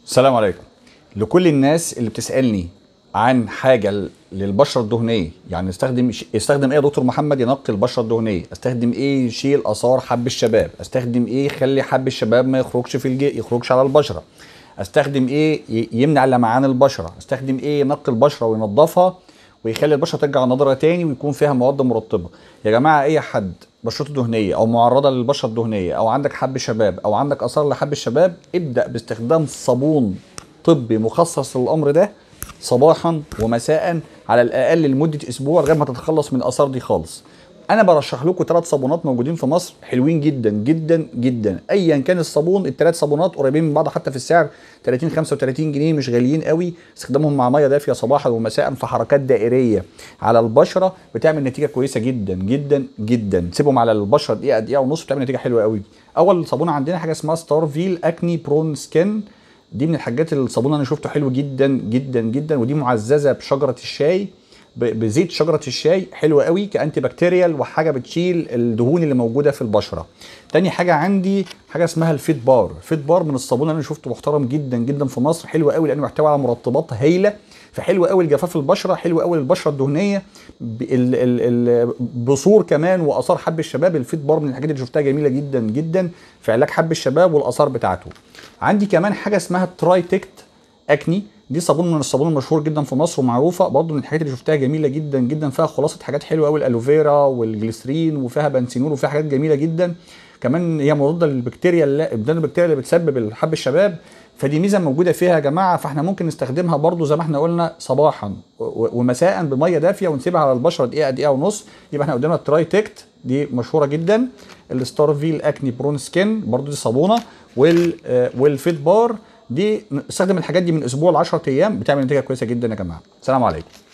السلام عليكم لكل الناس اللي بتسالني عن حاجه ل- للبشره الدهنيه يعني استخدم ش- استخدم ايه يا دكتور محمد ينقي البشره الدهنيه استخدم ايه يشيل اثار حب الشباب استخدم ايه يخلي حب الشباب ما يخرجش في الج... يخرجش على البشره استخدم ايه ي- يمنع لمعان البشره استخدم ايه ينقي البشره وينظفها ويخلي البشره ترجع نضره تاني ويكون فيها مواد مرطبه يا جماعه اي حد بشرته دهنيه او معرضه للبشره الدهنيه او عندك حب شباب او عندك اثار لحب الشباب ابدا باستخدام صابون طبي مخصص للامر ده صباحا ومساء على الاقل لمده اسبوع لغايه ما تتخلص من الاثار دي خالص انا برشح لكم ثلاث صابونات موجودين في مصر حلوين جدا جدا جدا ايا كان الصابون الثلاث صابونات قريبين من بعض حتى في السعر 30 35 جنيه مش غاليين قوي استخدامهم مع ميه دافيه صباحا ومساء في حركات دائريه على البشره بتعمل نتيجه كويسه جدا جدا جدا سيبهم على البشره دقيقه دقيقه ونص بتعمل نتيجه حلوه قوي اول صابونه عندنا حاجه اسمها ستار فيل اكني برون سكين دي من الحاجات الصابون انا شفته حلو جدا جدا جدا ودي معززه بشجره الشاي ب- بزيت شجره الشاي حلوه قوي كانتي بكتيريال وحاجه بتشيل الدهون اللي موجوده في البشره تاني حاجه عندي حاجه اسمها الفيت بار الفيت بار من الصابون اللي انا شفته محترم جدا جدا في مصر حلو قوي لانه محتوي على مرطبات هايله فحلو قوي لجفاف البشره حلو قوي للبشره الدهنيه ب- ال- ال- ال- بثور كمان واثار حب الشباب الفيت بار من الحاجات اللي شفتها جميله جدا جدا في علاج حب الشباب والاثار بتاعته عندي كمان حاجه اسمها تراي تكت اكني دي صابون من الصابون المشهور جدا في مصر ومعروفه برضو من الحاجات اللي شفتها جميله جدا جدا فيها خلاصه حاجات حلوه قوي الالوفيرا والجليسرين وفيها بنسينول وفيها حاجات جميله جدا كمان هي مضاده للبكتيريا اللي ابدان البكتيريا اللي بتسبب حب الشباب فدي ميزه موجوده فيها يا جماعه فاحنا ممكن نستخدمها برضو زي ما احنا قلنا صباحا و- ومساء بميه دافيه ونسيبها على البشره دقيقه دقيقه ونص يبقى احنا قدامنا التراي تكت دي مشهوره جدا الستار فيل اكني برون سكين برضو دي صابونه وال آه، والفيت بار دي استخدم الحاجات دي من اسبوع ل 10 ايام بتعمل نتيجه كويسه جدا يا جماعه السلام عليكم